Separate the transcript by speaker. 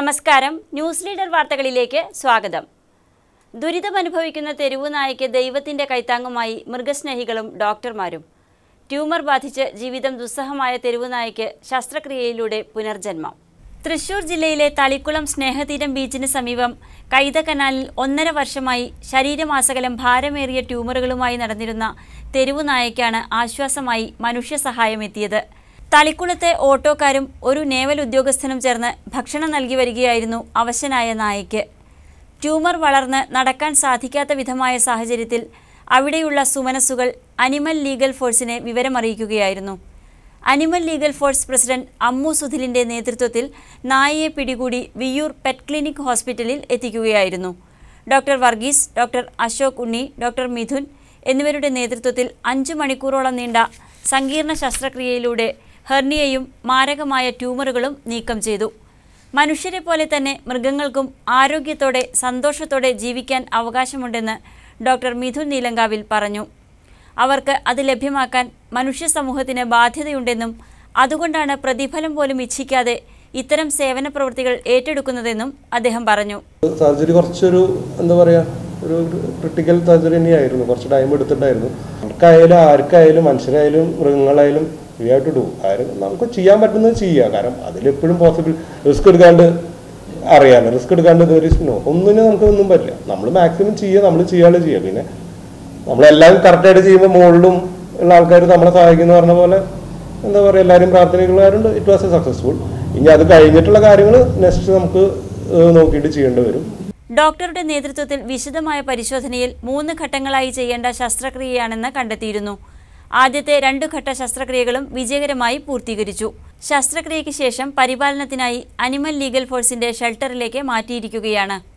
Speaker 1: നമസ്കാരം news leader വാർത്തകളിലേക്ക് സ്വാഗതം ദുരിതമനുഭവിക്കുന്ന തെരുവു നായയ്ക്ക് ദൈവത്തിന്റെ കൈത്താങ്ങുമായി മൃഗസ്നേഹികളും ഡോക്ടർമാരും ട്യൂമർ ബാധിച്ച് ജീവിതം ദുസ്സഹമായ തെരുവു നായയ്ക്ക് ശസ്ത്രക്രിയയിലൂടെ പുനർജന്മം തൃശൂർ ജില്ലയിലെ തളിക്കുളം സ്നേഹതീരം ബീച്ചിന് സമീപം കൈത കനാലിൽ ഒന്നര വർഷമായി ശരീരമാസകലം ഭാരമേറിയ ട്യൂമറുകളുമായി നടന്നിരുന്ന തെരുവു നായയ്ക്കാണ് ആശ്വാസമായി മനുഷ്യസഹായം എത്തിയത് തളിക്കുളത്തെ ഓട്ടോക്കാരും ഒരു നേവൽ ഉദ്യോഗസ്ഥനും ചേർന്ന് ഭക്ഷണം നൽകി വരികയായിരുന്നു അവശനായ നായയ്ക്ക് ട്യൂമർ വളർന്ന് നടക്കാൻ സാധിക്കാത്ത വിധമായ സാഹചര്യത്തിൽ അവിടെയുള്ള സുമനസ്സുകൾ അനിമൽ ലീഗൽ ഫോഴ്സിനെ വിവരമറിയിക്കുകയായിരുന്നു animal legal force president Ammu സുധിലിന്റെ നേതൃത്വത്തിൽ നായയെ പിടികൂടി വിയ്യൂർ പെറ്റ് ക്ലിനിക് ഹോസ്പിറ്റലിൽ എത്തിക്കുകയായിരുന്നു doctor Varghese doctor Ashok Unni doctor Mithun എന്നിവരുടെ നേതൃത്വത്തിൽ അഞ്ചു മണിക്കൂറോളം നീണ്ട സങ്കീർണ ശസ്ത്രക്രിയയിലൂടെ ഹെർണിയയും മാരകമായ ട്യൂമറുകളും നീക്കം ചെയ്തു മനുഷ്യരെ പോലെ തന്നെ മൃഗങ്ങൾക്കും ആരോഗ്യത്തോടെ സന്തോഷത്തോടെ ജീവിക്കാൻ അവകാശമുണ്ടെന്ന് ഡോക്ടർ മിഥുൻ നീലങ്കാവിൽ പറഞ്ഞു അവർക്ക് അത് ലഭ്യമാക്കാൻ മനുഷ്യ സമൂഹത്തിന് ബാധ്യതയുണ്ടെന്നും അതുകൊണ്ടാണ് പ്രതിഫലം പോലും ഇച്ഛിക്കാതെ ഇത്തരം സേവന പ്രവൃത്തികൾ ഏറ്റെടുക്കുന്നതെന്നും അദ്ദേഹം പറഞ്ഞു
Speaker 2: സർജറി കുറച്ചൊരു എന്താ പറയുക ഒരു ക്രിട്ടിക്കൽ സർജറി തന്നെയായിരുന്നു കുറച്ച് ടൈം എടുത്തിട്ടായിരുന്നു ആർക്കായാലും ആർക്കായാലും മനുഷ്യരായാലും മൃഗങ്ങളായാലും വി ഹാവ് ടു ഡു ആരും നമുക്ക് ചെയ്യാൻ പറ്റുന്നത് ചെയ്യുക കാരണം അതിലെപ്പോഴും പോസിബിൾ റിസ്ക് എടുക്കാണ്ട് അറിയാമല്ലോ റിസ്ക് എടുക്കാണ്ട് ഇതൊരു നോ ഒന്നിനും നമുക്ക് ഒന്നും പറ്റില്ല നമ്മൾ മാക്സിമം ചെയ്യുക നമ്മൾ ചെയ്യാതെ ചെയ്യുക പിന്നെ നമ്മളെല്ലാം കറക്റ്റായിട്ട് ചെയ്യുമ്പോൾ മുകളിലും ഉള്ള ആൾക്കാർ നമ്മളെ സഹായിക്കുന്ന പറഞ്ഞ പോലെ എന്താ പറയുക എല്ലാവരും പ്രാർത്ഥനകളുകാരുണ്ട് ഇറ്റ് വാസ് എ സക്സസ്ഫുൾ ഇനി അത് കഴിഞ്ഞിട്ടുള്ള കാര്യങ്ങൾ നെക്സ്റ്റ് നമുക്ക് ഏഹ്, നോക്കിയിട്ട് ചെയ്യേണ്ടി വരും
Speaker 1: ഡോക്ടറുടെ നേതൃത്വത്തിൽ വിശദമായ പരിശോധനയിൽ മൂന്ന് ഘട്ടങ്ങളായി ചെയ്യേണ്ട ശസ്ത്രക്രിയയാണെന്ന് കണ്ടെത്തിയിരുന്നു ആദ്യത്തെ രണ്ടു ഘട്ട ശസ്ത്രക്രിയകളും വിജയകരമായി പൂർത്തീകരിച്ചു ശസ്ത്രക്രിയയ്ക്ക് ശേഷം പരിപാലനത്തിനായി അനിമൽ ലീഗൽ ഫോഴ്സിന്റെ ഷെൽട്ടറിലേക്ക് മാറ്റിയിരിക്കുകയാണ്